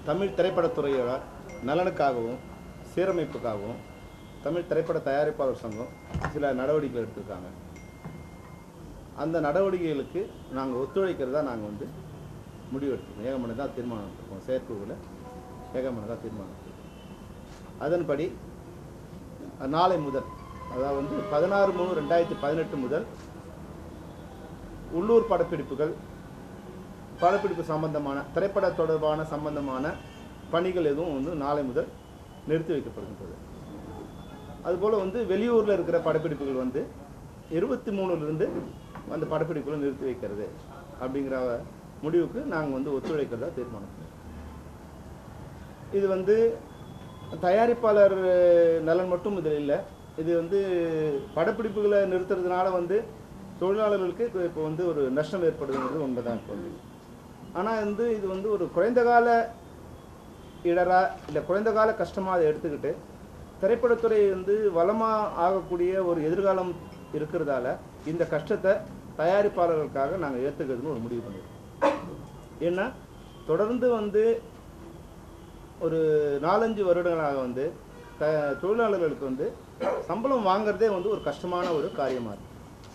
தமிழ் திரைப்படத்துறையோட நலனுக்காகவும் சீரமைப்புக்காகவும் தமிழ் திரைப்பட தயாரிப்பாளர் சங்கம் சில நடவடிக்கைகள் எடுத்திருக்காங்க அந்த நடவடிக்கைகளுக்கு நாங்கள் ஒத்துழைக்கிறதா நாங்கள் வந்து முடிவு எடுத்துருக்கோம் ஏகமனதாக தீர்மானம் எடுத்திருக்கோம் செயற்குழுவில் ஏகமனதாக தீர்மானம் எடுத்திருக்கோம் அதன்படி நாளை முதல் அதாவது வந்து பதினாறு மூணு ரெண்டாயிரத்தி பதினெட்டு முதல் உள்ளூர் படப்பிடிப்புகள் படப்பிடிப்பு சம்பந்தமான திரைப்பட தொடர்பான சம்பந்தமான பணிகள் எதுவும் வந்து நாளை முதல் நிறுத்தி வைக்கப்படுகின்றது அதுபோல் வந்து வெளியூரில் இருக்கிற படப்பிடிப்புகள் வந்து இருபத்தி மூணுலேருந்து அந்த படப்பிடிப்புகளை நிறுத்தி வைக்கிறது அப்படிங்கிற முடிவுக்கு நாங்கள் வந்து ஒத்துழைக்கிறதா தீர்மானம் பண்ணோம். இது வந்து தயாரிப்பாளர் நலன் மட்டும் இதில் இல்லை இது வந்து படப்பிடிப்புகளை நிறுத்துறதுனால வந்து தொழிலாளர்களுக்கு இப்போ இப்போ வந்து ஒரு நஷ்டம் ஏற்படுதுங்கிறது உண்மைதான் இப்போ வந்து ஆனால் வந்து இது வந்து ஒரு குறைந்த கால இடரா இல்லை குறைந்த கால கஷ்டமாக அதை எடுத்துக்கிட்டு திரைப்படத்துறை வந்து வளமாக ஆகக்கூடிய ஒரு எதிர்காலம் இருக்கிறதால இந்த கஷ்டத்தை தயாரிப்பாளர்களுக்காக நாங்கள் ஏற்றுக்கிறதுன்னு ஒரு முடிவு பண்ணியிருக்கோம் ஏன்னா தொடர்ந்து வந்து ஒரு நாலஞ்சு வருடங்களாக வந்து த தொழிலாளர்களுக்கு வந்து சம்பளம் வாங்குறதே வந்து ஒரு கஷ்டமான ஒரு காரியமாக இருக்கு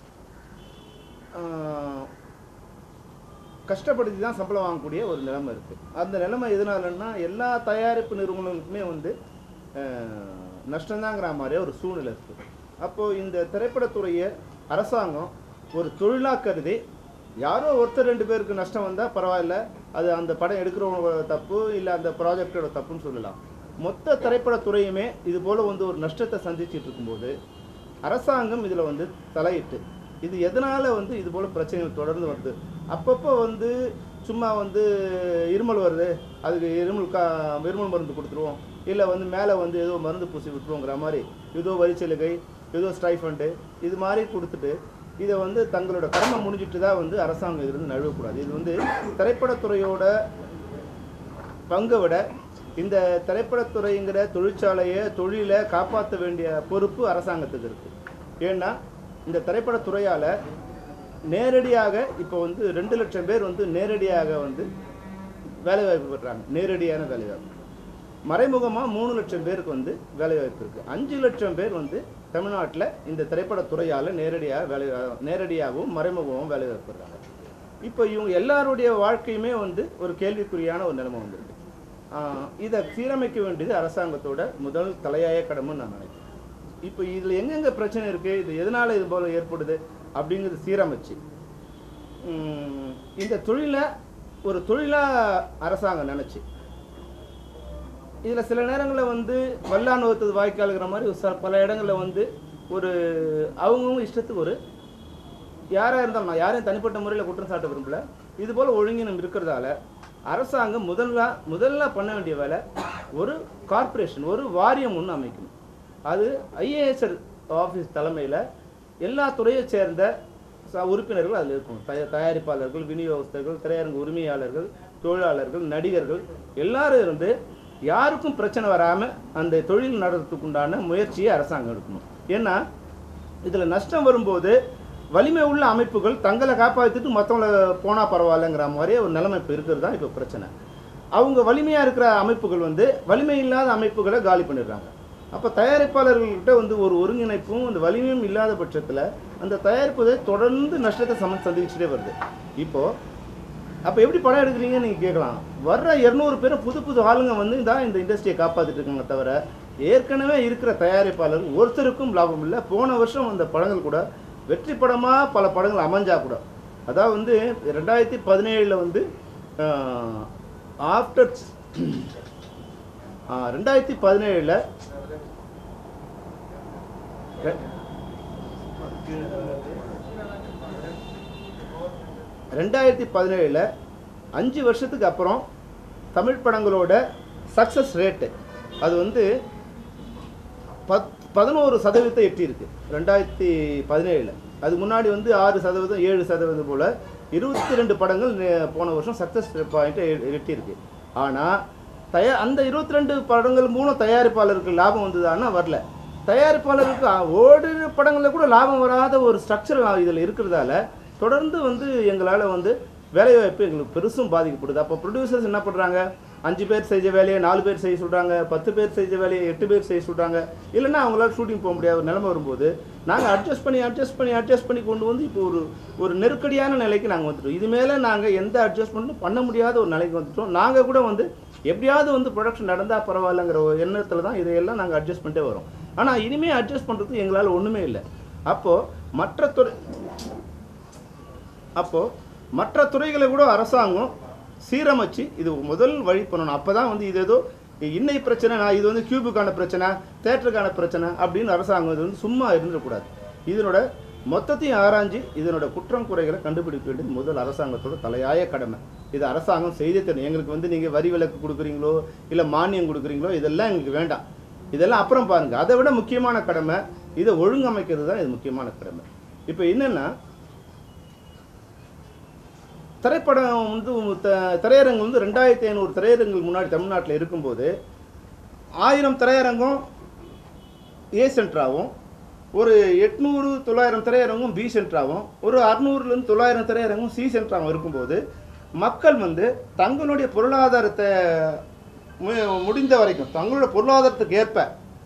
ஆஹ் கஷ்டப்படுத்தி தான் சம்பளம் வாங்கக்கூடிய ஒரு நிலைமை இருக்குது அந்த நிலைமை எதனாலன்னா எல்லா தயாரிப்பு நிறுவனங்களுக்குமே வந்து ஆஹ், நஷ்டம்தாங்கிற மாதிரியே ஒரு சூழ்நிலை இருக்குது அப்போது இந்த திரைப்படத்துறையை அரசாங்கம் ஒரு தொழிலாக கருதி யாரோ ஒருத்தர் ரெண்டு பேருக்கு நஷ்டம் வந்தால் பரவாயில்ல அது அந்த படம் எடுக்கிறவங்க தப்பு இல்லை அந்த ப்ராஜெக்டோட தப்புன்னு சொல்லலாம் மொத்த திரைப்படத்துறையுமே இது போல் வந்து ஒரு நஷ்டத்தை சந்திச்சிட்டு இருக்கும்போது அரசாங்கம் இதில் வந்து தலையிட்டு இது எதனால் வந்து இது போல் பிரச்சனைகள் தொடர்ந்து வருது அப்பப்போ வந்து சும்மா வந்து இருமல் வருது அதுக்கு இருமல் கா இருமல் மருந்து கொடுத்துருவோம் இல்லை வந்து மேலே வந்து ஏதோ மருந்து பூசி விட்டுருவோங்கிற மாதிரி ஏதோ வரிச்சலுகை ஏதோ ஸ்டைஃபண்டு இது மாதிரி கொடுத்துட்டு இதை வந்து தங்களோட கடமை முடிஞ்சிட்டு தான் வந்து அரசாங்கம் இதிலிருந்து நழுவக்கூடாது இது வந்து திரைப்படத்துறையோட பங்கை விட இந்த திரைப்படத்துறைங்கிற தொழிற்சாலையை தொழிலை காப்பாற்ற வேண்டிய பொறுப்பு அரசாங்கத்துக்கு இருக்குது ஏன்னா இந்த திரைப்படத்துறையால் நேரடியாக இப்போ வந்து ரெண்டு லட்சம் பேர் வந்து நேரடியாக வந்து வேலைவாய்ப்பு பெறாங்க நேரடியான வேலைவாய்ப்பு மறைமுகமாக மூணு லட்சம் பேருக்கு வந்து வேலைவாய்ப்பு இருக்குது அஞ்சு லட்சம் பேர் வந்து தமிழ்நாட்டில் இந்த திரைப்படத்துறையால் நேரடியாக வேலை நேரடியாகவும் மறைமுகமாகவும் வேலைவாய்ப்பு பெறாங்க இப்போ இவங்க எல்லாருடைய வாழ்க்கையுமே வந்து ஒரு கேள்விக்குறியான ஒரு நிலைமை வந்திருக்கு ஆஹ் இதை சீரமைக்க வேண்டியது அரசாங்கத்தோட முதல் தலையாய கடமைன்னு நான் நினைக்கிறேன் இப்போ இதில் எங்கெங்கே பிரச்சனை இருக்குது இது எதனால் இது போல் ஏற்படுது அப்படிங்கிறது சீரமைச்சு உம், இந்த தொழிலை ஒரு தொழிலாக அரசாங்கம் நினச்சி இதில் சில நேரங்களில் வந்து வல்லான் வகுத்தது வாய்க்காலுங்கிற மாதிரி ஒரு சில பல இடங்களில் வந்து ஒரு அவங்கவுங்க இஷ்டத்துக்கு ஒரு யாராக இருந்தாலும் நான் யாரையும் தனிப்பட்ட முறையில் குற்றம் சாட்ட விரும்பல இது போல் ஒழுங்கினம் இருக்கிறதால அரசாங்கம் முதல்ல முதல்ல பண்ண வேண்டிய வேலை ஒரு கார்ப்பரேஷன் ஒரு வாரியம் ஒன்று அமைக்கணும் அது ஐஏஎஸ் ஆஃபீஸ் தலைமையில் எல்லா துறையை சேர்ந்த ச- உறுப்பினர்கள் அதில் இருக்கணும் தய தயாரிப்பாளர்கள் விநியோகஸ்தர்கள் திரையரங்கு உரிமையாளர்கள் தொழிலாளர்கள் நடிகர்கள் எல்லாரும் இருந்து யாருக்கும் பிரச்சனை வராமல் அந்த தொழில் நடத்துறதுக்கு உண்டான முயற்சியை அரசாங்கம் எடுக்கணும் ஏன்னா இதில் நஷ்டம் வரும்போது வலிமை உள்ள அமைப்புகள் தங்களை காப்பாற்றிட்டு மற்றவங்கள போனால் பரவாயில்லைங்கிற மாதிரியே ஒரு நிலைமை இப்போ இருக்கிறது தான் இப்போ பிரச்சனை அவங்க வலிமையாக இருக்கிற அமைப்புகள் வந்து வலிமை இல்லாத அமைப்புகளை காலி பண்ணிடுறாங்க அப்போ தயாரிப்பாளர்கள்கிட்ட வந்து ஒரு ஒருங்கிணைப்பும் அந்த வலிமையும் இல்லாத பட்சத்தில் அந்த தயாரிப்பு தொடர்ந்து நஷ்டத்தை சம சந்திச்சுட்டே வருது இப்போது அப்போ எப்படி படம் எடுக்கிறீங்கன்னு நீங்கள் கேட்கலாம் வர்ற இரநூறு பேரும் புது புது ஆளுங்க வந்து தான் இந்த இண்டஸ்ட்ரியை காப்பாற்றிட்டு இருக்காங்க தவிர ஏற்கனவே இருக்கிற தயாரிப்பாளர்கள் ஒருத்தருக்கும் லாபம் இல்லை போன வருஷம் அந்த படங்கள் கூட வெற்றி படமாக பல படங்கள் அமைஞ்சா கூட அதாவது வந்து ரெண்டாயிரத்தி பதினேழில் வந்து ஆஃப்டர் ரெண்டாயிரத்தி பதினேழில் ரெண்டாயிரத்தி பதினேழில் அஞ்சு வருஷத்துக்கு அப்புறம் தமிழ் படங்களோட சக்ஸஸ் ரேட்டு அது வந்து பத் பதினோரு சதவீதத்தை எட்டியிருக்கு ரெண்டாயிரத்தி பதினேழில் அது முன்னாடி வந்து ஆறு சதவீதம் ஏழு சதவீதம் போல் இருபத்தி ரெண்டு படங்கள் நே- போன வருஷம் சக்ஸஸ் பாயிண்ட்டை எட்டியிருக்கு ஆனால் தயா அந்த இருபத்தி ரெண்டு படங்கள் மூலம் தயாரிப்பாளருக்கு லாபம் வந்ததான்னா வரல தயாரிப்பாளருக்கு அ- ஓடின படங்களில் கூட லாபம் வராத ஒரு ஸ்ட்ரக்சர் இதில் இருக்கிறதால தொடர்ந்து வந்து எங்களால் வந்து வேலைவாய்ப்பு எங்களுக்கு பெருசும் பாதிக்கப்படுது அப்போ ப்ரொடியூசர்ஸ் என்ன பண்ணுறாங்க அஞ்சு பேர் செஞ்ச வேலையை நாலு பேர் செய்ய சொல்கிறாங்க பத்து பேர் செஞ்ச வேலையை எட்டு பேர் செய்ய சொல்கிறாங்க இல்லைன்னா அவங்களால ஷூட்டிங் போக முடியாத ஒரு நிலைமை வரும்போது நாங்கள் அட்ஜஸ்ட் பண்ணி அட்ஜஸ்ட் பண்ணி அட்ஜஸ்ட் பண்ணி கொண்டு வந்து இப்போ ஒரு ஒரு நெருக்கடியான நிலைக்கு நாங்கள் வந்துட்டோம் இது மேலே நாங்கள் எந்த அட்ஜஸ்ட்மெண்ட்டும் பண்ண முடியாத ஒரு நிலைக்கு வந்துட்டோம் நாங்கள் கூட வந்து எப்படியாவது வந்து ப்ரொடக்ஷன் நடந்தால் பரவாயில்லைங்கிற ஒரு எண்ணத்தில் தான் இதையெல்லாம் நாங்கள் அட்ஜஸ்ட் பண்ணிட்டே வரோம் ஆனால் இனிமேல் அட்ஜஸ்ட் பண்ணுறதுக்கு எங்களால் ஒன்றுமே இல்லை அப்போது மற்ற துறை அப்போது மற்ற துறைகளை கூட அரசாங்கம் சீரமைச்சு இது முதல் வழி பண்ணணும் அப்போ தான் வந்து இது ஏதோ இன்னை பிரச்சனை நான் இது வந்து கியூபுக்கான பிரச்சனை தேட்டருக்கான பிரச்சனை அப்படின்னு அரசாங்கம் இது வந்து சும்மா இருந்துடக்கூடாது இதனோட மொத்தத்தையும் ஆராய்ஞ்சு இதனோட குற்றம் குறைகளை கண்டுபிடிக்க வேண்டியது முதல் அரசாங்கத்தோட தலையாய கடமை இது அரசாங்கம் செய்தே தரணும் எங்களுக்கு வந்து நீங்கள் வரி விலக்கு கொடுக்குறீங்களோ இல்லை மானியம் கொடுக்குறீங்களோ இதெல்லாம் எங்களுக்கு வேண்டாம் இதெல்லாம் அப்புறம் பாருங்கள் அதை விட முக்கியமான கடமை இதை ஒழுங்கமைக்கிறது தான் இது முக்கியமான கடமை இப்போ என்னென்னா திரைப்படம் வந்து த- திரையரங்கு வந்து ரெண்டாயிரத்தி ஐநூறு திரையரங்குகள் முன்னாடி தமிழ்நாட்டில் இருக்கும்போது ஆயிரம் திரையரங்கம் ஏ சென்டராகவும் ஒரு எட்நூறு தொள்ளாயிரம் திரையரங்கும் பி சென்டராகவும் ஒரு அறுநூறுலேருந்து தொள்ளாயிரம் திரையரங்கும் சி சென்டராகவும் இருக்கும்போது மக்கள் வந்து தங்களுடைய பொருளாதாரத்தை மு- முடிந்த வரைக்கும் தங்களோட பொருளாதாரத்துக்கு ஏற்ப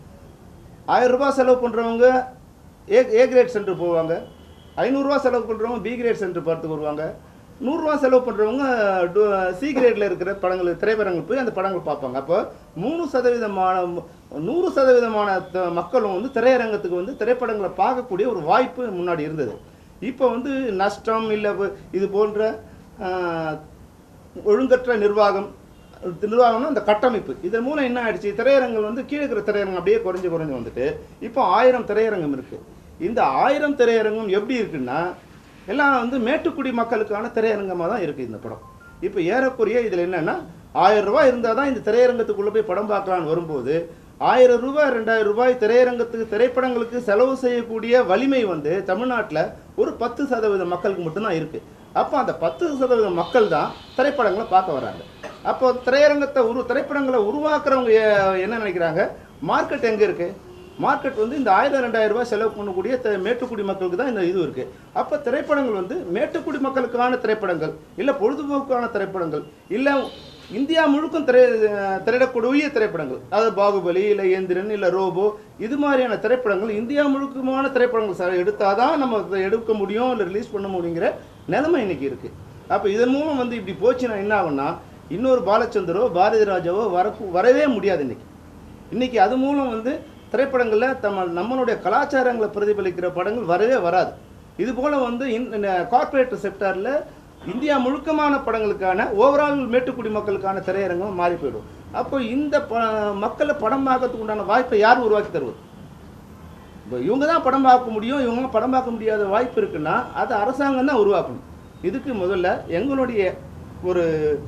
ஆயிரம் ரூபாய் செலவு பண்ணுறவங்க ஏ ஏ கிரேட் சென்டர் போவாங்க ஐநூறுரூவா செலவு பண்ணுறவங்க பி கிரேட் சென்டர் பார்த்துக்கு வருவாங்க நூறுரூவா செலவு பண்ணுறவங்க சி கிரேடில் இருக்கிற படங்கள் திரைப்படங்கள் போய் அந்த படங்கள் பார்ப்பாங்க அப்போ மூணு சதவீதமான நூறு சதவீதமான த- மக்களும் வந்து திரையரங்கத்துக்கு வந்து திரைப்படங்களை பார்க்கக்கூடிய ஒரு வாய்ப்பு முன்னாடி இருந்தது இப்போ வந்து நஷ்டம் இல்லை இது போன்ற ஆஹ், ஒழுங்கற்ற நிர்வாகம் நிர்வாகம்னா அந்த கட்டமைப்பு இதன் மூலம் என்ன ஆயிடுச்சு திரையரங்குகள் வந்து கீழே இருக்கிற திரையரங்கம் அப்படியே குறைஞ்சு குறைஞ்சு வந்துட்டு இப்போ ஆயிரம் திரையரங்கம் இருக்கு இந்த ஆயிரம் திரையரங்கம் எப்படி இருக்குன்னா எல்லாம் வந்து மேட்டுக்குடி மக்களுக்கான திரையரங்கமாக தான் இருக்குது இந்த படம் இப்போ ஏறக்குறைய இதில் என்னன்னா ஆயிரம் ரூபாய் இருந்தால் தான் இந்த திரையரங்கத்துக்குள்ளே போய் படம் பார்க்கலான்னு வரும்போது ஆயிரம் ரூபாய் ரெண்டாயிரம் ரூபாய் திரையரங்கத்துக்கு திரைப்படங்களுக்கு செலவு செய்யக்கூடிய வலிமை வந்து தமிழ்நாட்டில் ஒரு பத்து சதவீத மக்களுக்கு மட்டும்தான் இருக்குது அப்போ அந்த பத்து சதவீத மக்கள் தான் திரைப்படங்களை பார்க்க வராங்க அப்போ திரையரங்கத்தை உரு திரைப்படங்களை உருவாக்குறவங்க எ- என்ன நினைக்கிறாங்க மார்க்கெட் எங்கே இருக்குது மார்க்கெட் வந்து இந்த ஆயிரம் ரெண்டாயிரம் ரூபாய் செலவு பண்ணக்கூடிய த- மேட்டுக்குடி மக்களுக்கு தான் இந்த இது இருக்கு அப்போ திரைப்படங்கள் வந்து மேட்டுக்குடி மக்களுக்கான திரைப்படங்கள் இல்லை பொழுதுபோக்கான திரைப்படங்கள் இல்லை இந்தியா முழுக்கும் திரை அஹ் திரையிடக்கூடிய திரைப்படங்கள் அதாவது பாகுபலி இல்லை ஏந்திரன் இல்லை ரோபோ இது மாதிரியான திரைப்படங்கள் இந்தியா முழுக்கமான திரைப்படங்கள் சார் எடுத்தாதான் நம்ம இதை எடுக்க முடியும் இல்லை ரிலீஸ் பண்ண முடியுங்கிற நிலைமை இன்னைக்கு இருக்கு அப்போ இதன் மூலம் வந்து இப்படி போச்சுன்னா என்ன ஆகும்னா இன்னொரு பாலச்சந்தரோ பாரதி ராஜாவோ வர வரவே முடியாது இன்னைக்கு இன்னைக்கு அது மூலம் வந்து திரைப்படங்களில் நம்ம நம்மளுடைய கலாச்சாரங்களை பிரதிபலிக்கிற படங்கள் வரவே வராது இது போல வந்து கார்ப்பரேட் செக்டாரில் இந்தியா முழுக்கமான படங்களுக்கான ஓவரால் மேட்டுக்குடி மக்களுக்கான திரையரங்கம் மாறி போயிடும் அப்போ இந்த ப மக்களை படம் பார்க்கறதுக்கு உண்டான வாய்ப்பை யார் உருவாக்கி தருவது இப்போ இவங்க தான் படம் பார்க்க முடியும் இவங்க படம் பார்க்க முடியாத வாய்ப்பு இருக்குன்னா அது அரசாங்கம் தான் உருவாக்கணும் இதுக்கு முதல்ல எங்களுடைய ஒரு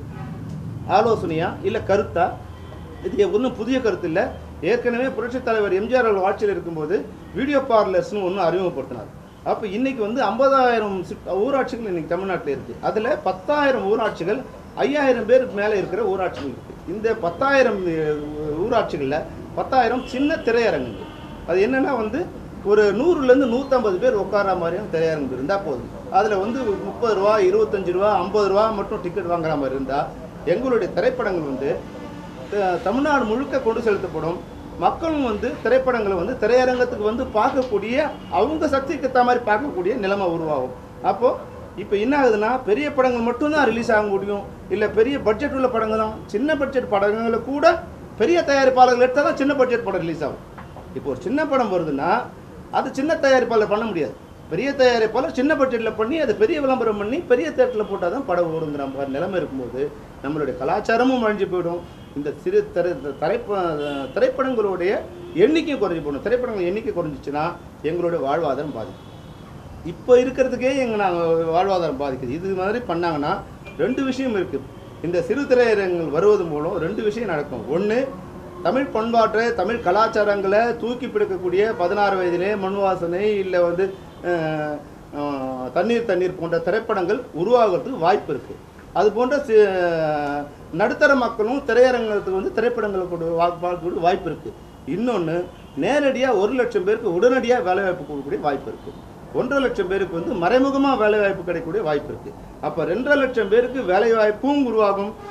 ஆலோசனையா இல்லை கருத்தா இது ஒன்றும் புதிய கருத்து இல்லை ஏற்கனவே புரட்சித் தலைவர் எம்ஜிஆர் அவர்கள் ஆட்சியில் இருக்கும்போது வீடியோ பார்லர்ஸ்னு ஒன்று அறிமுகப்படுத்தினார் அப்போ இன்னைக்கு வந்து ஐம்பதாயிரம் ஊராட்சிகள் இன்னைக்கு தமிழ்நாட்டில் இருக்கு அதில் பத்தாயிரம் ஊராட்சிகள் ஐயாயிரம் பேருக்கு மேலே இருக்கிற ஊராட்சிகள் இருக்கு இந்த பத்தாயிரம் ஊராட்சிகளில் பத்தாயிரம் சின்ன திரையரங்குகள் அது என்னன்னா வந்து ஒரு நூறுலேருந்து நூற்றம்பது பேர் உட்கார மாதிரியான திரையரங்கு இருந்தால் போதும் அதில் வந்து முப்பது ரூபா இருபத்தஞ்சு ரூபா ஐம்பது ரூபா மட்டும் டிக்கெட் வாங்குற மாதிரி இருந்தால் எங்களுடைய திரைப்படங்கள் வந்து த- தமிழ்நாடு முழுக்க கொண்டு செலுத்தப்படும் மக்களும் வந்து திரைப்படங்களை வந்து திரையரங்கத்துக்கு வந்து பார்க்கக்கூடிய அவங்க சக்திக்கு ஏற்ற மாதிரி பார்க்கக்கூடிய நிலைமை உருவாகும் அப்போது இப்போ என்ன ஆகுதுன்னா பெரிய படங்கள் மட்டும்தான் ரிலீஸ் ஆக முடியும் இல்லை பெரிய பட்ஜெட் உள்ள படங்கள் தான் சின்ன பட்ஜெட் படங்களை கூட பெரிய தயாரிப்பாளர்கள் எடுத்தால் தான் சின்ன பட்ஜெட் படம் ரிலீஸ் ஆகும் இப்போ ஒரு சின்ன படம் வருதுன்னா அது சின்ன தயாரிப்பாளர் பண்ண முடியாது பெரிய தயாரிப்பாளர் சின்ன பட்ஜெட்டில் பண்ணி அதை பெரிய விளம்பரம் பண்ணி பெரிய தேட்டரில் போட்டால் தான் படம் ஓடுங்கிற மாதிரி நிலைமை இருக்கும்போது நம்மளுடைய கலாச்சாரமும் அழிஞ்சு போயிடும் இந்த சிறு திரை திரைப்ப திரைப்படங்களுடைய எண்ணிக்கை குறைஞ்சு போகணும் திரைப்படங்கள் எண்ணிக்கை குறைஞ்சிச்சுன்னா எங்களுடைய வாழ்வாதாரம் பாதிக்கும் இப்போ இருக்கிறதுக்கே எங்கள் நாங்கள் வாழ்வாதாரம் பாதிக்குது இது மாதிரி பண்ணாங்கன்னா ரெண்டு விஷயம் இருக்குது இந்த சிறு திரையரங்குகள் வருவது மூலம் ரெண்டு விஷயம் நடக்கும் ஒன்று தமிழ் பண்பாட்டை தமிழ் கலாச்சாரங்களை தூக்கி பிடிக்கக்கூடிய பதினாறு வயதிலே மண் வாசனை இல்லை வந்து அஹ், அஹ், தண்ணீர் தண்ணீர் போன்ற திரைப்படங்கள் உருவாகிறதுக்கு வாய்ப்பு இருக்குது அது போன்ற சி- நடுத்தர மக்களும் திரையரங்கத்துக்கு வந்து திரைப்படங்களை கொண்டு வா- பார்க்கக்கூடிய வாய்ப்பு இருக்குது இன்னொன்று நேரடியாக ஒரு லட்சம் பேருக்கு உடனடியாக வேலைவாய்ப்பு கொடுக்கக்கூடிய வாய்ப்பு இருக்குது ஒன்றரை லட்சம் பேருக்கு வந்து மறைமுகமாக வேலைவாய்ப்பு கிடைக்கக்கூடிய வாய்ப்பு இருக்குது அப்போ ரெண்டரை லட்சம் பேருக்கு வேலைவாய்ப்பும் உருவாகும்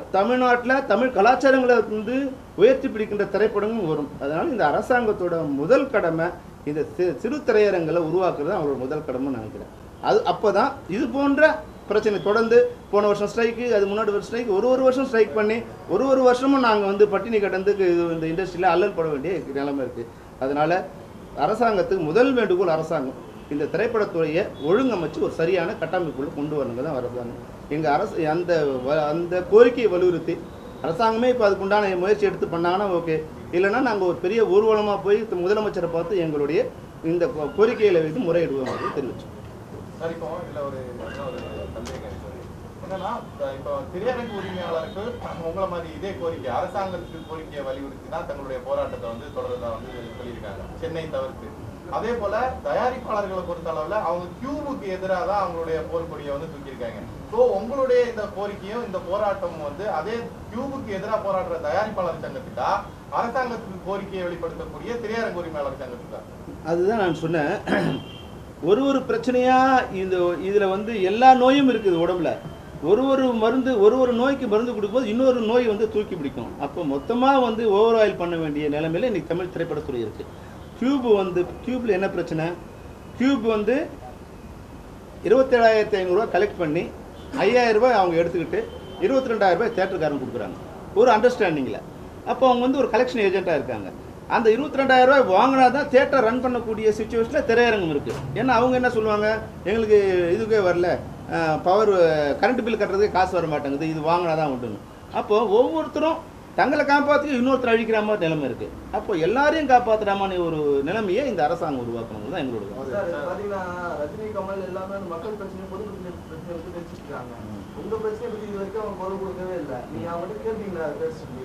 தமிழ்நாட்டில் தமிழ் கலாச்சாரங்களை வந்து உயர்த்தி பிடிக்கின்ற திரைப்படங்களும் வரும் அதனால் இந்த அரசாங்கத்தோட முதல் கடமை இந்த சி- சிறு திரையரங்களை உருவாக்குறது தான் அவரோட முதல் கடமைன்னு நினைக்கிறேன் அது அப்போ தான் இது போன்ற பிரச்சனை தொடர்ந்து போன வருஷம் ஸ்ட்ரைக்கு அது முன்னாடி வருஷம் ஸ்ட்ரைக் ஒரு ஒரு வருஷம் ஸ்ட்ரைக் பண்ணி ஒரு ஒரு வருஷமும் நாங்கள் வந்து பட்டினி கடந்து இது இந்த இண்டஸ்ட்ரியில் அல்லல் பட வேண்டிய நிலைமை இருக்குது அதனால் அரசாங்கத்துக்கு முதல் வேண்டுகோள் அரசாங்கம் இந்த திரைப்படத்துறையை ஒழுங்கமைச்சு ஒரு சரியான கட்டமைப்புக்குள்ள கொண்டு வரணுங்க தான் அரசாங்கம் எங்கள் அரசு அந்த வ- அந்த கோரிக்கையை வலியுறுத்தி அரசாங்கமே இப்போ அதுக்குண்டான முயற்சி எடுத்து பண்ணாங்கன்னா ஓகே இல்லைன்னா நாங்கள் ஒரு பெரிய ஊர்வலமாக போய் த- முதலமைச்சரை பார்த்து எங்களுடைய இந்த கோ- கோரிக்கைகளை வைத்து முறையிடுவோம் அப்படின்னு தெரிவிச்சோம் சார் இப்போ இதுல ஒரு இன்னொரு சந்தேகம் இருக்கு. என்னன்னா இப்ப- இப்போ திரையரங்கு உரிமையாளர்கள் உங்களை மாதிரி இதே கோரிக்கை அரசாங்கத்துக்கு கோரிக்கையை வலியுறுத்தி தான் தங்களுடைய போராட்டத்தை வந்து தொடர்றதா வந்து சொல்லியிருக்காங்க சென்னை தவிர்த்து அதே போல தயாரிப்பாளர்களை பொறுத்த அளவுல அவங்க கியூபுக்கு எதிராக தான் அவங்களுடைய போர்க்கொடியை வந்து தூக்கியிருக்காங்க ஸோ உங்களுடைய இந்த கோரிக்கையும் இந்த போராட்டமும் வந்து அதே கியூபுக்கு எதிராக போராடுற தயாரிப்பாளர் சங்கத்துக்கா அரசாங்கத்துக்கு கோரிக்கையை வெளிப்படுத்தக்கூடிய திரையரங்கு உரிமையாளர் சங்கத்துக்கா அதுதான் நான் சொன்னேன் ஒரு ஒரு பிரச்சனையாக இந்த இதில் வந்து எல்லா நோயும் இருக்குது உடம்புல ஒரு ஒரு மருந்து ஒரு ஒரு நோய்க்கு மருந்து கொடுக்கும்போது இன்னொரு நோய் வந்து தூக்கி பிடிக்கும் அப்போ மொத்தமாக வந்து ஓவர் ஆயில் பண்ண வேண்டிய நிலைமையில இன்னைக்கு தமிழ் திரைப்படத்துறை இருக்குது கியூப் வந்து கியூப்பில் என்ன பிரச்சனை கியூப் வந்து இருபத்தேழாயிரத்தி ஐநூறுரூவா கலெக்ட் பண்ணி ஐயாயிரம் ரூபாய் அவங்க எடுத்துக்கிட்டு இருபத்தி ரெண்டாயிரம் ரூபாய் தேட்டருக்காரங்க கொடுக்குறாங்க ஒரு அண்டர்ஸ்டாண்டிங்கில் அப்போ அவங்க வந்து ஒரு கலெக்ஷன் ஏஜென்ட்டாக இருக்காங்க அந்த இருபத்தி ரெண்டாயிரம் ரூபாய் வாங்கினா தான் தேட்டர் ரன் பண்ணக்கூடிய சுச்சுவேஷனில் திரையரங்கம் இருக்குது ஏன்னா அவங்க என்ன சொல்லுவாங்க எங்களுக்கு இதுக்கே வரல பவர் கரண்ட் பில் கட்டுறதுக்கு காசு வர மாட்டேங்குது இது வாங்கினா தான் உண்டுன்னு அப்போது ஒவ்வொருத்தரும் தங்களை காப்பாற்றி இன்னொருத்தர் அழிக்கிற மாதிரி நிலைமை இருக்குது அப்போ எல்லாரையும் காப்பாற்றுற மாதிரி ஒரு நிலைமையை இந்த அரசாங்கம் உருவாக்கணும் தான் எங்களோட கருத்து. சார் இது பாத்தீங்கன்னா ரஜினி கமல் எல்லாமே அந்த மக்கள் பிரச்சனை பொது பிரச்சனை பிரச்சனை வச்சு பேசிட்டு இருக்காங்க உங்க பிரச்சனை பத்தி இது வரைக்கும் அவங்க குரல் கொடுக்கவே இல்லை நீங்க அவங்ககிட்ட கேட்டீங்களா பேசுறீங்க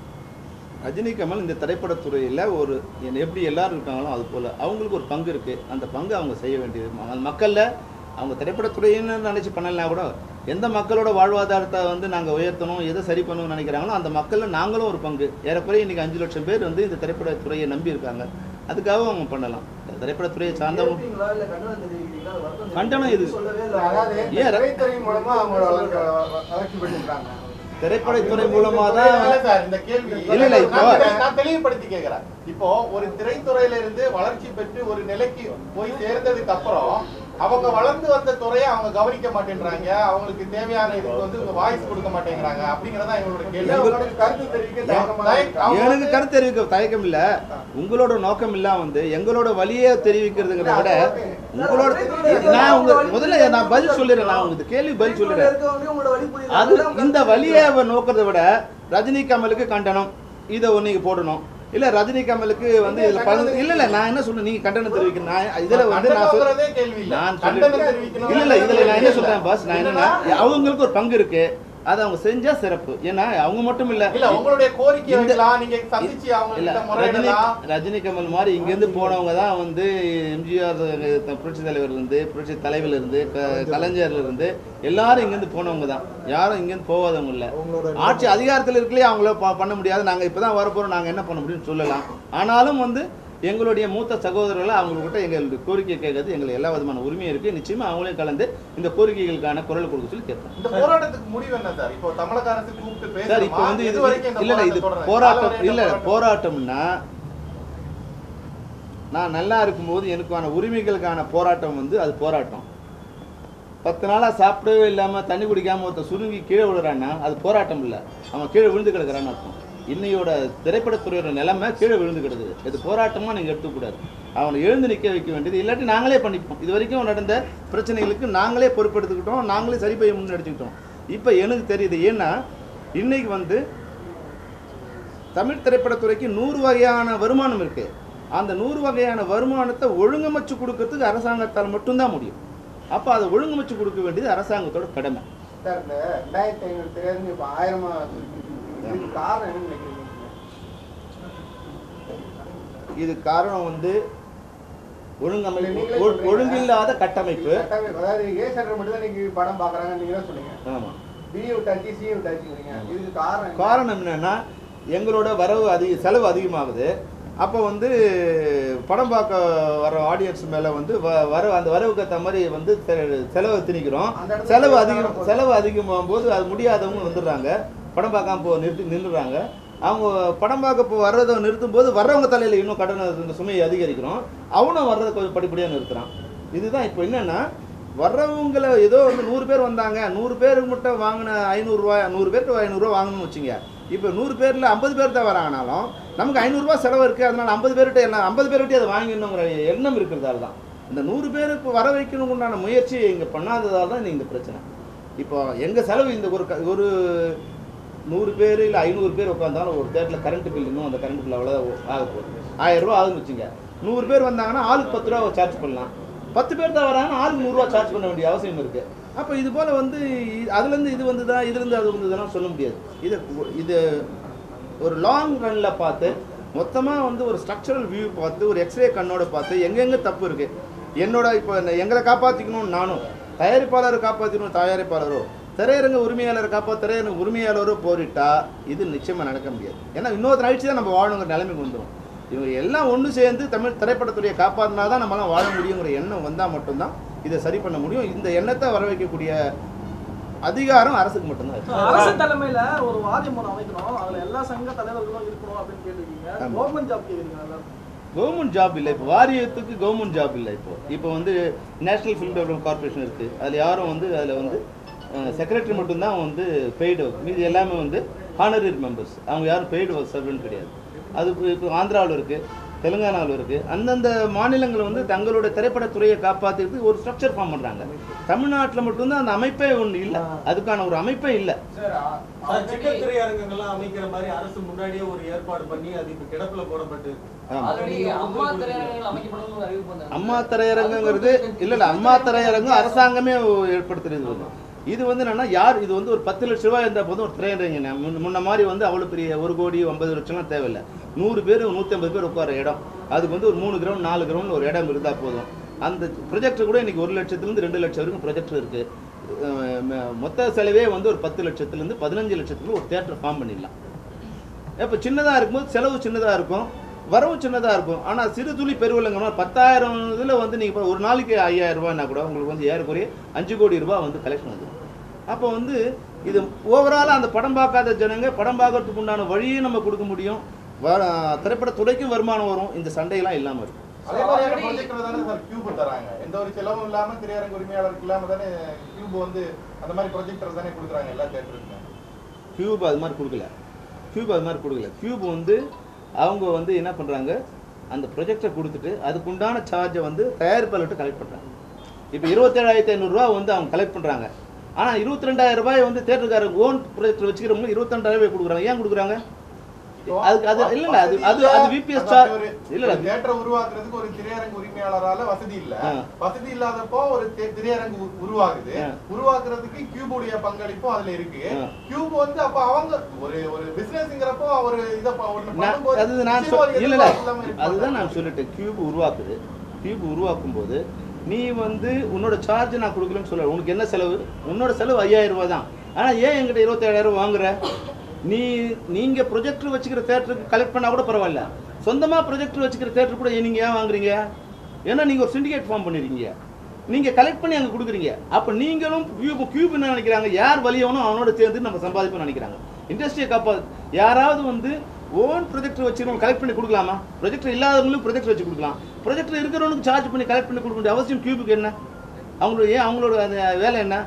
ரஜினி கமல் இந்த திரைப்படத்துறையில் ஒரு என்ன- எப்படி எல்லாரும் இருக்காங்களோ அது போல் அவங்களுக்கு ஒரு பங்கு இருக்குது அந்த பங்கு அவங்க செய்ய வேண்டியது அந்த மக்களில் அவங்க திரைப்படத்துறைன்னு நினச்சி பண்ணலைன்னா கூட எந்த மக்களோட வாழ்வாதாரத்தை வந்து நாங்கள் உயர்த்தணும் எதை சரி பண்ணணும்னு நினைக்கிறாங்களோ அந்த மக்களில் நாங்களும் ஒரு பங்கு ஏறக்குறைய இன்றைக்கி அஞ்சு லட்சம் பேர் வந்து இந்த திரைப்படத்துறையை நம்பி இருக்காங்க அதுக்காக அவங்க பண்ணலாம் இந்த திரைப்படத்துறையை சார்ந்தவங்க கேட்டீங்களா இல்ல கண்டனம் தெரிவிக்கிறீங்களா அது வருத்தம் கண்டனம் இது. சொல்லவே இல்ல, இல்லை அதாவது ஏன் ர- திரைத்துறை மூலமா அவங்க வளர்க்க- வளர்ச்சி பெற்றிருக்காங்க திரைப்படத்துறை மூலமாக தான் இல்ல சார், இந்த கேள்வி இல்ல, இல்ல, இப்போ- நான் தெளி- நான் தெளிவுபடுத்தி கேக்குறேன் இப்போ ஒரு திரைத்துறையில இருந்து வளர்ச்சி பெற்று ஒரு நிலைக்கு போய் சேர்ந்ததுக்கு அப்புறம் அவங்க வளர்ந்து வந்த துறையை அவங்க கவனிக்க மாட்டேன்றாங்க அவங்களுக்கு தேவையான இதுக்கு வந்து வாய்ஸ் கொடுக்க மாட்டேங்கிறாங்க அப்படிங்கறதா எங்களோட இல்ல, கேள்வி உங்களுக்கு கருத்து தெரிவிக்க தயக்கமா இருக்கா? அவங்க எனக்கு வந்து- கருத்து தெரிவிக்க தயக்கம் இல்ல உங்களோட நோக்கம் இல்லாம வந்து எங்களோட வழியை தெரிவிக்கிறதுங்கிறத விட உங்களோட நான் உங்க முதல்ல நான் பதில் சொல்லிடுறேன் நான் உங்களுக்கு கேள்வி பதில் சொல்லிடுறேன் இருக்கவங்க உங்களோட வழி புரியுது அது அதெல்லாம் இந்த கருத்து வழியை அவர் நோக்கிறத விட ரஜினி கமலுக்கு கண்டனம் இதை ஒன்று நீங்க போடணும் இல்ல ரஜினி கமலுக்கு வந்து இதுல பலன் இல்ல இல்ல நான் என்ன சொல்றேன் நீங்க கண்டனம் தெரிவிக்கணும் நான் இதுல வந்து நான் சொல் கண்டனம்ங்கிறதே கேள்வி இல்ல நான் கண்டனம் சொல்லிட்டேன். தெரிவிக்கணும் இல்ல இல்ல இதுல நான் என்ன சொல்றேன் இல்ல. பாஸ் நான் என்னன்னா அவங்களுக்கு ஒரு பங்கு இருக்கு அதை அவங்க செஞ்சா சிறப்பு ஏன்னா அவங்க மட்டும் இல்ல இல்ல உங்களுடைய கோரிக்கை இந்த- வைக்கலாம் நீங்க சந்திச்சு அவங்க இல்ல கிட்ட ரஜினி முறையிடலாம் ரஜினி கமல் மாதிரி இங்கேருந்து போனவங்க தான் வந்து எம்ஜிஆர் புரட்சி தலைவர் இருந்து புரட்சி தலைவர் இருந்து க- கலைஞர்ல இருந்து எல்லாரும் இங்கேருந்து போனவங்க தான் யாரும் இங்கேருந்து போகாதவங்க இல்ல ஆட்சி அதிகாரத்தில் இருக்கலையே அவங்கள ப- பண்ண முடியாது நாங்க இப்பதான் வரப்போறோம் நாங்க என்ன பண்ண முடியும்னு சொல்லலாம் ஆனாலும் வந்து எங்களுடைய மூத்த சகோதரர்களை அவங்கக்கிட்ட எங்களுடைய கோரிக்கை கேட்கறது எங்களுக்கு எல்லா விதமான உரிமையும் இருக்கு நிச்சயமா அவங்களையும் கலந்து இந்த கோரிக்கைகளுக்கான குரல் கொடுக்க சொல்லி கேட்போம் இந்த போராட்டத்துக்கு முடிவு என்ன சார் இப்போ தமிழக அரசு கூப்பிட்டு சார் இப்போ பேசணுமா? வந்து இது எது வரைக்கும் இந்த இல்ல இது போராட்டம் தொடரும்? போராட்டம் காலவரையற்ற இல்ல போராட்டம். போராட்டம்னா நான் நல்லா இருக்கும்போது எனக்கான உரிமைகளுக்கான போராட்டம் வந்து அது போராட்டம் பத்து நாளா சாப்பிடவே இல்லாம தண்ணி குடிக்காம ஒருத்தன் சுருங்கி கீழே விழுறான்னா அது போராட்டம் இல்ல அவன் கீழே விழுந்து கிடக்குறான்னு அர்த்தம் இன்னையோட திரைப்படத்துறையோட நிலைமை கீழே விழுந்து கிடக்குது இது போராட்டமா நீங்க எடுத்துக்கூடாது அவனை எழுந்து நிக்க வைக்க வேண்டியது இல்லாட்டி நாங்களே பண்ணிப்போம் இது வரைக்கும் நடந்த பிரச்சனைகளுக்கு நாங்களே பொறுப்பெடுத்துக்கிட்டோம் நாங்களே சரி செய்ய முன்னெடுத்துக்கிட்டோம் இப்போ எனக்கு தெரியுது ஏன்னா இன்னைக்கு வந்து தமிழ் திரைப்படத்துறைக்கு நூறு வகையான வருமானம் இருக்கு அந்த நூறு வகையான வருமானத்தை ஒழுங்கமைச்சு கொடுக்கறதுக்கு அரசாங்கத்தால் மட்டும்தான் முடியும் அப்போ அதை ஒழுங்கமைச்சு கொடுக்க வேண்டியது அரசாங்கத்தோட கடமை சார் இந்த ரெண்டாயிரத்தி ஐநூறு திரையரங்கு இப்ப ஆயிரமா இதுக்கு காரணம் என்னன்னு நினைக்கிறீங்க இது காரணம் வந்து ஒழுங்கமைப்பு நீங்களே ஒழு- சொல்றீங்க. ஒழுங்கில்லாத கட்டமைப்பு கட்டமைப்பு. அதாவது ஏ சென்டர் மட்டும் தான் நீங்க படம் பாக்குறாங்க நீங்க தான் சொன்னீங்க ஆமா பி விட்டாச்சு சி விட்டாச்சுங்கிறீங்க இதுக்கு காரணம் என்ன? காரணம் என்னன்னா எங்களோட வரவு அதிக செலவு அதிகமாகுது அப்போ வந்து படம் பார்க்க வர ஆடியன்ஸ் மேலே வந்து வ- வர அந்த வரவுக்கு ஏற்ற மாதிரி வந்து செ- செலவை திணிக்கிறோம் அந்த இடத்துல செலவு செலவு அதிகம் போகுது. செலவு அதிகமாகும் போது அது முடியாதவங்க வந்துடுறாங்க படம் பார்க்காம போ நிறுத்தி நின்றுறாங்க அவங்க படம் பார்க்க போ வர்றதை நிறுத்தும் போது வர்றவங்க தலையில் இன்னும் கடன் இந்த சுமையை அதிகரிக்கிறோம் அவனும் வர்றதை கொஞ்சம் படிப்படியாக நிறுத்துறான் இதுதான் இப்போ என்னன்னா வர்றவங்கள ஏதோ வந்து நூறு பேர் வந்தாங்க நூறு பேருக்கு மட்டும் வாங்கின ஐநூறுரூவா நூறு பேருக்கு ஐநூறுரூவா வாங்கணும்னு வச்சுங்க இப்போ நூறு பேரில் ஐம்பது பேர் தான் வராங்கனாலும் நமக்கு ஐநூறுரூவா செலவு இருக்குது அதனால் ஐம்பது பேர்கிட்ட என்ன ஐம்பது பேர்கிட்ட அதை வாங்கிடணுங்கிற எண்ணம் இருக்கிறதால தான் இந்த நூறு பேருக்கு வர வைக்கணும் உண்டான முயற்சி இங்கே பண்ணாததால் தான் இந்த பிரச்சனை இப்போ எங்கள் செலவு இந்த ஒரு க- ஒரு நூறு பேர் இல்லை ஐநூறு பேர் உட்காந்தாலும் ஒரு தேட்டரில் கரண்ட் பில் இன்னும் அந்த கரண்ட் பில் அவ்வளோ ஆக போகுது ஆயிரம் ரூபா ஆகுதுன்னு வச்சுங்க நூறு பேர் வந்தாங்கன்னா ஆளுக்கு பத்து ரூபா சார்ஜ் பண்ணலாம் பத்து பேர் தான் வராங்கன்னா ஆளுக்கு நூறுரூவா சார்ஜ் பண்ண வேண்டிய அவசியம் இருக்குது அப்போ இது போல் வந்து இ- அதுலேருந்து இது வந்துதா இதுலேருந்து அது வந்ததுலாம் சொல்ல முடியாது இது இது ஒரு லாங் ரன்னில் பார்த்து மொத்தமாக வந்து ஒரு ஸ்ட்ரக்சரல் வியூ பார்த்து ஒரு எக்ஸ்ரே கண்ணோட பார்த்து எங்கெங்கே தப்பு இருக்குது என்னோட இப்போ இந்த எங்களை காப்பாற்றிக்கணும்னு நானும் தயாரிப்பாளரை காப்பாற்றிக்கணும் தயாரிப்பாளரோ திரையரங்க உரிமையாளரை காப்பா திரையரங்க உரிமையாளரோ போரிட்டா இது நிச்சயமாக நடக்க முடியாது ஏன்னா இன்னொருத்தர் அழிச்சு தான் நம்ம வாழணுங்கிற நிலைமைக்கு வந்துடும் இவங்க எல்லாம் ஒன்று சேர்ந்து தமிழ் திரைப்படத்துறையை காப்பாற்றினா தான் நம்மளாம் வாழ முடியுங்கிற எண்ணம் வந்தால் மட்டும்தான் இதை சரி பண்ண முடியும் இந்த எண்ணத்தை வர வைக்கக்கூடிய அதிகாரம் அரசுக்கு மட்டும்தான் இருக்கு. அரசு தலைமையில ஒரு வாரியம் ஒன்று அமைக்கணும் அதுல எல்லா சங்க தலைவர்களும் இருக்கணும் அப்படின்னு கேட்டிருக்கீங்க ஆமா. கவர்மெண்ட் ஜாப் கேக்குறீங்க எல்லாரும். கவர்மெண்ட் ஜாப் இல்லை இப்போ வாரியத்துக்கு கவர்மெண்ட் ஜாப் இல்லை இப்போ இப்போ வந்து நேஷனல் ஃபிலிம் டெவலப்மெண்ட் கார்ப்பரேஷன் இருக்குது அதில் யாரும் வந்து அதில் வந்து செக்ரட்டரி மட்டும்தான் வந்து பெய்டு மீதி எல்லாமே வந்து ஹானரரி மெம்பர்ஸ் அவங்க யாரும் பெய்டு சர்வெண்ட் கிடையாது அது இப்போ இப்போ ஆந்திராவில் இருக்குது தெலுங்கானாவில் இருக்குது அந்தந்த மாநிலங்கள் வந்து தங்களோட திரைப்படத்துறையை காப்பாற்றுறதுக்கு ஒரு ஸ்ட்ரக்சர் ஃபார்ம் பண்ணுறாங்க தமிழ்நாட்டில் மட்டும்தான் அந்த அமைப்பே ஒன்று இல்லை அதுக்கான ஒரு அமைப்பே இல்லை சார், சின்ன திரையரங்கங்கள்லாம் அமைக்கிற மாதிரி அரசு முன்னாடியே ஒரு ஏற்பாடு பண்ணி அது இப்ப கிடப்புல போடப்பட்டு ஆமா. ஆல்ரெடி அம்மா திரையரங்குகள் அமைக்கப்படும் ஒரு அறிவிப்பு வந்தாங்க. அம்மா திரையரங்குங்கிறது இல்ல இல்ல அம்மா திரையரங்கு அரசாங்கமே ஏற்படுத்துறது வந்து இது வந்து என்னன்னா யார் இது வந்து ஒரு பத்து லட்ச ரூபாய் இருந்தால் போதும் ஒரு திரையரங்கு ந- முன்ன- முன்ன மாதிரி வந்து அவ்வளோ பெரிய ஒரு கோடி ஒன்பது லட்சம்லாம் தேவையில்லை நூறு பேர் நூற்றி ஐம்பது பேர் உட்கார இடம் அதுக்கு வந்து ஒரு மூணு கிரவுண்ட் நாலு கிரவுண்ட் ஒரு இடம் இருந்தால் போதும் அந்த ப்ரொஜெக்டர் கூட இன்னைக்கு ஒரு லட்சத்துலேருந்து ரெண்டு லட்சம் வரைக்கும் ப்ரொஜெக்டர் இருக்கு அஹ் ம- மொத்த செலவே வந்து ஒரு பத்து லட்சத்துலேருந்து பதினஞ்சு லட்சத்துக்கு ஒரு தேட்டர் ஃபார்ம் பண்ணிடலாம் இப்போ சின்னதாக இருக்கும்போது செலவு சின்னதாக இருக்கும் வரவு சின்னதாக இருக்கும் ஆனால் சிறு துளி பெருவலங்கம்னா பத்தாயிரம் இதில் வந்து நீங்கள் ஒரு நாளைக்கு ஐயாயிரம் ரூபாய்னா கூட உங்களுக்கு வந்து ஏறக்குறைய அஞ்சு கோடி ரூபாய் வந்து கலெக்ஷன் வந்துடும் அப்போ வந்து இது ஓவராலாக அந்த படம் பார்க்காத ஜனங்க படம் பார்க்கறதுக்கு உண்டான வழியை நம்ம கொடுக்க முடியும் வ திரைப்படத்துறைக்கும் வருமானம் வரும் இந்த சண்டையெல்லாம் இல்லாமல் இருக்கும் அதே மாதிரியான ப்ரொஜெக்டர் தானே சார் கியூப் தராங்க எந்த ஒரு செலவும் இல்லாம திரையரங்கு உரிமையாளருக்கு இல்லாம தானே கியூப் வந்து அந்த மாதிரி ப்ரொஜெக்டர் தானே கொடுக்குறாங்க எல்லா தேட்டருக்குமே கியூப் அது மாதிரி கொடுக்கல கியூப் அது மாதிரி கொடுக்கல கியூப் வந்து அவங்க வந்து என்ன பண்ணுறாங்க அந்த ப்ரொஜெக்டை கொடுத்துட்டு அதுக்குண்டான சார்ஜை வந்து தயாரிப்பாளர்கிட்ட கலெக்ட் பண்ணுறாங்க இப்போ இருபத்தேழாயிரத்தி ஐநூறுரூவா வந்து அவங்க கலெக்ட் பண்ணுறாங்க ஆனால் இருபத்தி ரெண்டாயிரம் ரூபாய் வந்து தேட்டருக்காரங்க ஓன் ப்ரொஜெக்டர் வச்சுக்கிறவங்க இருபத்தெண்டாயிரம் ரூபாய் கொடுக்குறாங்க ஏன் கொடுக்குறாங்க அதுக்கு அது இல்ல இல்ல அது அது அது விபிஎஸ் சார்ஜ் இல்ல இல்ல தேட்டரை உருவாக்குறதுக்கு ஒரு திரையரங்கு உரிமையாளரால வசதி இல்ல ஆ. வசதி இல்லாதப்போ ஒரு தே- திரையரங்கு உரு- உருவாகுது ஆ. உருவாக்குறதுக்கு கியூபுடைய பங்களிப்பும் அதுல இருக்கு ஆ. கியூப் வந்து அப்ப அவங்க ஒரு ஒரு பிசினஸ்ங்கிறப்போ ஒரு இத ப- ஒண்ணு நான் பண்ணும்போது அது நான் நிச்சயமா ஒரு சொல் இல்ல இல்ல எதிர்பார்ப்பு இல்லாம இருக்க அதுதான் மாட்டாங்க. நான் சொல்லிட்டேன் கியூப் உருவாக்குது கியூப் உருவாக்கும் போது நீ வந்து உன்னோட சார்ஜ் நான் கொடுக்கலன்னு சொல்ல உனக்கு என்ன செலவு உன்னோட செலவு ஐயாயிரம் ரூபாய் தான் ஆனா ஏன் என்கிட்ட இருபத்தேழாயிரம் வாங்குற நீ நீங்க ப்ரொஜெக்டர் வச்சுக்கிற தேட்டருக்கு கலெக்ட் பண்ணா கூட பரவாயில்ல சொந்தமா ப்ரொஜெக்டர் வச்சுக்கிற தேட்டர் கூட நீங்க ஏன் வாங்குறீங்க ஏன்னா நீங்க ஒரு சிண்டிகேட் ஃபார்ம் பண்ணிருக்கீங்க நீங்க கலெக்ட் பண்ணி அங்க கொடுக்குறீங்க அப்ப நீங்களும் கியூப் கியூப் என்ன நினைக்கிறாங்க யார் வலியவனோ அவனோட சேர்ந்து நம்ம சம்பாதிப்போம்னு நினைக்கிறாங்க இண்டஸ்ட்ரியை காப்பா யாராவது வந்து ஓன் ப்ரொஜெக்டர் வச்சுருவோம் கலெக்ட் பண்ணி கொடுக்கலாமா ப்ரொஜெக்டர் இல்லாதவங்களும் ப்ரொஜெக்டர் வச்சு கொடுக்கலாம் ப்ரொஜெக்டர் இருக்கிறவனுக்கு சார்ஜ் பண்ணி கலெக்ட் பண்ணி கொடுக்க வேண்டிய அவசியம் கியூபுக்கு என்ன அவங்களோட ஏன் அவங்களோட அந்த வேலை என்ன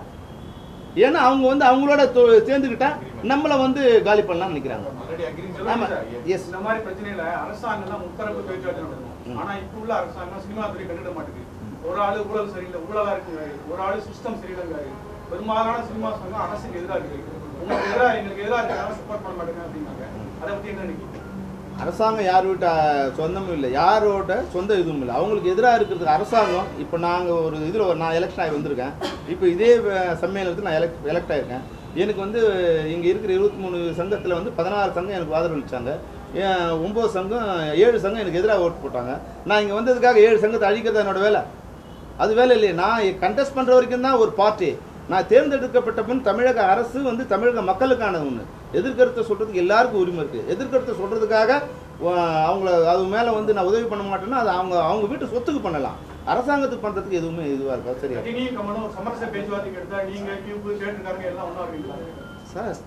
ஏன்னா அவங்க வந்து அவங்களோட தொ- சேர்ந்துக்கிட்டா நம்மளை வந்து காலி பண்ணலாம்னு நினைக்கிறாங்க Already agreement ஆமா இருக்கு. எஸ் இந்த மாதிரி பிரச்சனையில அரசாங்கம் தான் முத்தரப்பு பேச்சுவார்த்தை நடத்தணும் ஆனா இப்ப உள்ள அரசாங்கம் சினிமா துறை கண்டுட மாட்டேங்குது ஒரு ஆளு ஊழல் சரியில்லை ஊழலா இருக்குங்காரு ஒரு ஆளு சிஸ்டம் சரியில்லைங்காரு பெரும்பாலான சினிமா சங்கம் அரசுக்கு எதிராக இருக்கு உங்களுக்கு எதிராக எங்களுக்கு எதிராக இருக்காங்க சப்போர்ட் பண்ண மாட்டேங்க அப்படின்னாங்க அதை பத்தி என்ன நினைக்கிறீங்க அரசாங்கம் யார் வீட்டு அஹ், சொந்தமும் இல்லை யாரோட சொந்த இதுவும் இல்லை அவங்களுக்கு எதிராக இருக்கிறதுக்கு அரசாங்கம் இப்போ நாங்கள் ஒரு இதில் நான் எலெக்ஷன் ஆகி வந்திருக்கேன் இப்போ இதே அஹ், சம்மேளனத்தில் நான் எலெக்ட் எலெக்ட் ஆகிருக்கேன் எனக்கு வந்து இங்கே இருக்கிற இருபத்தி மூணு சங்கத்தில் வந்து பதினாறு சங்கம் எனக்கு ஆதரவு அளிச்சாங்க ஏன் ஒம்பது சங்கம் ஏழு சங்கம் எனக்கு எதிராக ஓட்டு போட்டாங்க நான் இங்கே வந்ததுக்காக ஏழு சங்கத்தை அழிக்கிறது என்னோட வேலை அது வேலை இல்லையே நான் கண்டெஸ்ட் பண்ணுற வரைக்கும் தான் ஒரு பார்ட்டி நான் தேர்ந்தெடுக்கப்பட்ட பின் தமிழக அரசு வந்து தமிழக மக்களுக்கான ஒன்று எதிர்கருத்தை சொல்கிறதுக்கு எல்லாருக்கும் உரிமை இருக்குது எதிர்கருத்தை சொல்கிறதுக்காக அவங்கள அது மேலே வந்து நான் உதவி பண்ண மாட்டேன்னா அது அவங்க அவங்க வீட்டு சொத்துக்கு பண்ணலாம் அரசாங்கத்துக்கு பண்ணுறதுக்கு எதுவுமே இதுவாக இருக்கா சரியா ரஜினியும் கமலும் சமரச பேச்சுவார்த்தைக்கு எடுத்தா நீங்க கியூப் தேட்டருக்காரங்க எல்லாம் ஒண்ணா இருக்கீங்களா சார்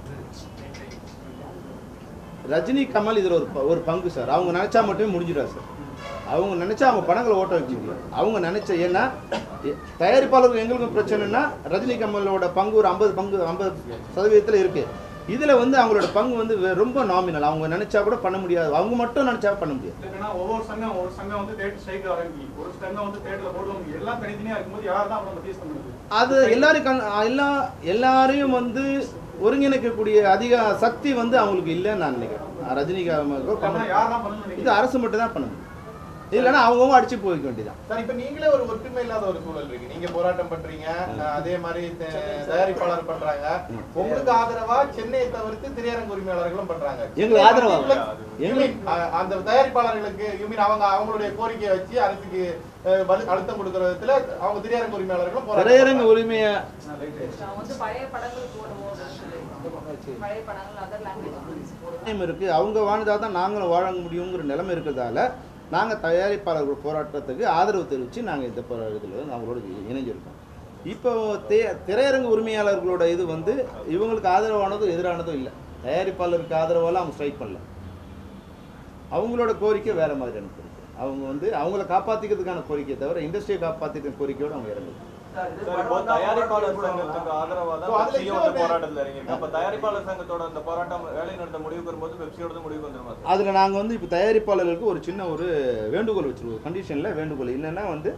ரஜினி கமல் இதில் ஒரு ப- ஒரு பங்கு சார் அவங்க நினச்சா மட்டுமே முடிஞ்சிடாது சார் அவங்க நினச்சா அவங்க படங்களை ஓட்ட வைக்க முடியும் அவங்க நினச்ச ஏன்னா எ- தயாரிப்பாளருக்கு எங்களுக்கும் பிரச்சனைனா ரஜினி கமலோட பங்கு ஒரு ஐம்பது பங்கு ஐம்பது சதவீதத்தில் இருக்குது இதில் வந்து அவங்களோட பங்கு வந்து வெ- ரொம்ப நாமினல் அவங்க நினச்சா கூட பண்ண முடியாது அவங்க மட்டும் நினச்சா பண்ண முடியாது இல்லைன்னா ஒவ்வொரு சங்கம் ஒரு சங்கம் வந்து தேட்டர் ஸ்ட்ரைக் ஆரம்பி ஒரு சங்கம் வந்து தேட்டர்ல போடுவாங்க எல்லாம் தனித்தனியா இருக்கும்போது யார் தான் அப்புறம் மத்தியஸ்தம் பண்ணுது அது எல்லாரும் கண் எல்லா எல்லாரையும் வந்து ஒருங்கிணைக்கக்கூடிய அதிக சக்தி வந்து அவங்களுக்கு இல்லைன்னு நான் நினைக்கிறேன் ரஜினி கமலுக்கோ ஆனா கமல் யார் தான் பண்ணணும்னு இது நினைக்கிறீங்க அரசு மட்டும் தான் பண்ண முடியும் இல்லைன்னா அவங்கவுங்க அடிச்சு போய்க்க வேண்டியதான் சார் இப்ப நீங்களே ஒரு ஒற்றுமை இல்லாத ஒரு சூழல் இருக்கு நீங்க போராட்டம் பண்றீங்க அஹ் அதே மாதிரி த- தயாரிப்பாளர் பண்றாங்க உங்களுக்கு ஆதரவா சென்னையை தவிர்த்து திரையரங்கு உரிமையாளர்களும் பண்றாங்க எங்களுக்கு ஆதரவா? You mean, அஹ் அந்த தயாரிப்பாளர்களுக்கு you mean அவங்க அவங்களுடைய கோரிக்கையை வச்சு அரசுக்கு அஹ், வலு- அழுத்தம் கொடுக்கிற விதத்துல அவங்க திரையரங்கு உரிமையாளர்களும் போராட்டம் திரையரங்க பண்றாங்க. உரிமையை நான் வந்து பழைய படங்கள் போடுவோம் அப்படின்னு சொல்லி பழைய படங்கள் அதர் லாங்குவேஜ் போடுவோம் நிலைமை இருக்கு அவங்க வாழ்ந்தால் தான் நாங்களும் வாழ முடியுங்கிற நிலைமை இருக்கிறதால நாங்கள் தயாரிப்பாளர்கள் போராட்டத்துக்கு ஆதரவு தெரிவித்து நாங்கள் இந்த போரா- இதில் வந்து அவங்களோட இணைஞ்சிருக்கோம் இப்போ தே திரையரங்கு உரிமையாளர்களோட இது வந்து இவங்களுக்கு ஆதரவானதும் எதிரானதும் இல்லை தயாரிப்பாளருக்கு ஆதரவால அவங்க ஸ்ட்ரைக் பண்ணல அவங்களோட கோரிக்கை வேற மாதிரி எனக்கு இருக்கு அவங்க வந்து அவங்கள காப்பாற்றிக்கிறதுக்கான கோரிக்கையை தவிர இண்டஸ்ட்ரியை காப்பாற்றிக்கிற கோரிக்கையோடு அவங்க இறங்குது சார், இது சார், இப்போ படம் தான் தயாரிப்பாளர் போடுவாங்க. சங்கத்துக்கு ஆதரவா So, தான் அதுல பெப்சியும் வந்து இன்னொரு- போராட்டத்துல இறங்கியிருக்கு. அப்ப தயாரிப்பாளர் சங்கத்தோட அந்த போராட்டம் வேலை நிறுத்த முடிவுக்கு வரும்போது பெப்சியோட தான் முடிவுக்கு வந்துருமா சார் அதில் நாங்கள் வந்து இப்போ தயாரிப்பாளர்களுக்கு ஒரு சின்ன ஒரு வேண்டுகோள் வச்சுருவோம் கண்டிஷனில் வேண்டுகோள் என்னென்னா வந்து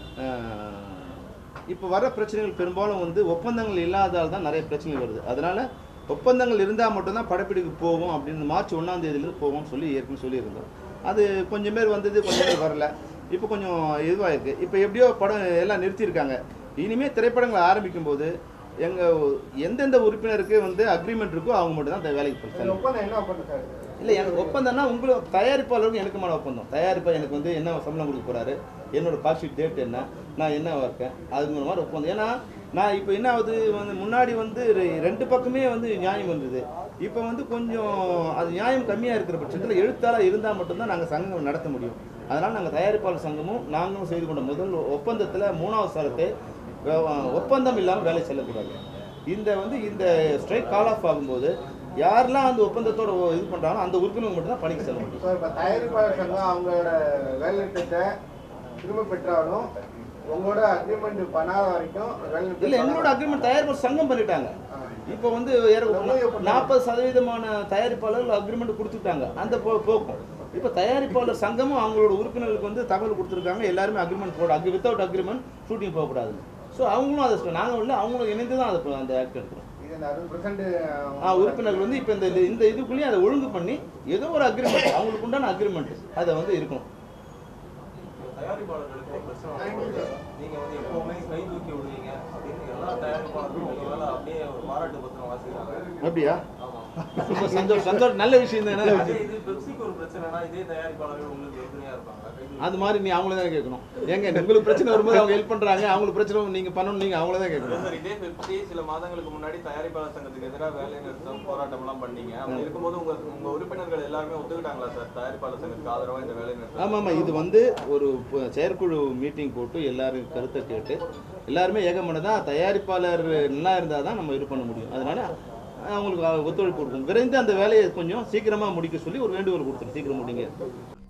இப்போ வர பிரச்சனைகள் பெரும்பாலும் வந்து ஒப்பந்தங்கள் இல்லாதால் தான் நிறைய பிரச்சனைகள் வருது அதனால் ஒப்பந்தங்கள் இருந்தால் மட்டும்தான் படப்பிடிப்பு போகும் அப்படின்னு மார்ச் ஒன்றாம் தேதியிலேருந்து போகும்னு சொல்லி ஏற்கனவே சொல்லியிருந்தோம் அது கொஞ்சம் பேர் வந்தது கொஞ்சம் பேர் வரல இப்போ கொஞ்சம் இதுவாக இருக்குது இப்போ எப்படியோ படம் எல்லாம் நிறுத்தியிருக்காங்க இனிமேல் திரைப்படங்கள் ஆரம்பிக்கும் போது எங்கள் எந்தெந்த உறுப்பினருக்கு வந்து அக்ரிமெண்ட் இருக்கோ அவங்க மட்டும் தான் இந்த வேலைக்கு போய் இந்த ஒப்பந்தம் என்ன ஒப்பந்தம் சார் இது? இல்லை எனக்கு ஒப்பந்தம்னா உங்களுக்கு தயாரிப்பாளருக்கு எனக்குமான ஒப்பந்தம் தயாரிப்பாளர் எனக்கு வந்து என்ன சம்பளம் கொடுக்க போறாரு என்னோட கால் ஷீட் டேட் என்ன நான் என்ன இருக்கேன் அது மாதிரி ஒப்பந்தம் ஏன்னா நான் இப்போ என்ன ஆகுது வந்து முன்னாடி வந்து ரெ- ரெண்டு பக்கமே வந்து நியாயம் வந்தது இப்போ வந்து கொஞ்சம் அது நியாயம் கம்மியாக இருக்கிற பட்சத்தில் எழுத்தாளர் இருந்தால் மட்டும்தான் நாங்கள் சங்கம் நடத்த முடியும் அதனால் நாங்கள் தயாரிப்பாளர் சங்கமும் நாங்களும் செய்து கொண்ட முதல் ஒப்பந்தத்தில் மூணாவது ஸ்தலத்தை அஹ், ஒப்பந்தம் இல்லாமல் வேலை செல்லக்கூடாது இந்த வந்து இந்த ஸ்ட்ரைக் கால் ஆஃப் ஆகும்போது யாரெல்லாம் அந்த ஒப்பந்தத்தோட இது பண்ணுறாங்களோ அந்த உறுப்பினர்கள் மட்டும் தான் பணிக்கு செல்ல முடியும் இப்போ இப்போ தயாரிப்பாளர் சங்கம் அவங்களோட வேலை நிறுத்தத்தை திரும்ப பெற்றாலும் உங்களோட அக்ரிமெண்ட் பண்ணாத வரைக்கும் வேலை நிறுத்தம் இல்லை எங்களோட அக்ரிமெண்ட் தயாரிப்பாளர் சங்கம் பண்ணிட்டாங்க இப்போ வந்து நாற்பது சதவீதமான தயாரிப்பாளர்கள் அக்ரிமெண்ட் கொடுத்துட்டாங்க அந்த போ போக்கும் இப்போ தயாரிப்பாளர் சங்கமும் அவங்களோட உறுப்பினர்களுக்கு வந்து தகவல் கொடுத்துருக்காங்க எல்லாருமே அக்ரிமெண்ட் போட அக்ரி வித்தவுட் அக்ரிமெண்ட் ஷூட்டிங் போகக்கூடாது ஸோ அவங்களும் அதை நாங்கள் இல்லை அவங்களும் இணைந்து தான் அதை அந்த ஆக்ட் எடுக்கிறோம் இது இந்த அறுபது பெர்சன்ட் ஆ உறுப்பினர்கள் வந்து இப்போ இந்த இந்த இதுக்குள்ளேயும் அதை ஒழுங்கு பண்ணி ஏதோ ஒரு அக்ரிமெண்ட் அவங்களுக்கு உண்டான அக்ரிமெண்ட் அதை வந்து இருக்கணும் தயாரிப்பாளர்களுக்கு ஒரு பிரச்சனை வரும்போது நீங்க வந்து எப்பவுமே கை தூக்கி விடுவீங்க அப்படின்னு எல்லா தயாரிப்பாளர்களும் உங்க மேல அப்படியே ஒரு பாராட்டு பத்திரம் வாசிக்கிறாங்க அப்படியா ஆமா ரொம்ப சந்தோஷம் சந்தோஷம் நல்ல விஷயம் தானே அதே இது பெப்சிக்கு ஒரு பிரச்சனைனா இதே தயாரிப்பாளர்கள் உங்களுக்கு எதிரியா இருப்பாங்க கை தூக்கி அது மாதிரி நீ அவங்கள தான் கேட்கணும் ஏங்க உங்களுக்கு பிரச்சனை வரும்போது அவங்க ஹெல்ப் பண்றாங்க அவங்களுக்கு பிரச்சனை வரும், நீங்க பண்ணணும் நீங்க அவங்கள தான் இல்ல கேட்கணும் சார் இதே பெப்சி சில மாதங்களுக்கு முன்னாடி தயாரிப்பாளர் சங்கத்துக்கு எதிராக வேலை நிறுத்தம் போராட்டம் எல்லாம் பண்ணீங்க அப்படி இருக்கும்போது உங்க உங்க உறுப்பினர்கள் எல்லாருமே ஒத்துக்கிட்டாங்களா சார் தயாரிப்பாளர் சங்கத்துக்கு ஆதரவா இந்த வேலை நிறுத்தம் ஆமா ஆமா இது வந்து ஒரு ப- செயற்குழு மீட்டிங் போட்டு எல்லாரும் கருத்தை கேட்டு எல்லாருமே ஏகமனதான் தயாரிப்பாளர் நல்லா இருந்தால் தான் நம்ம இது பண்ண முடியும் அதனால அவங்களுக்கு ஒத்துழைப்பு கொடுக்கும் விரைந்து அந்த வேலையை கொஞ்சம் சீக்கிரமா முடிக்க சொல்லி ஒரு வேண்டுகோள் கொடுத்துரும் சீக்கிரம் முடிங்க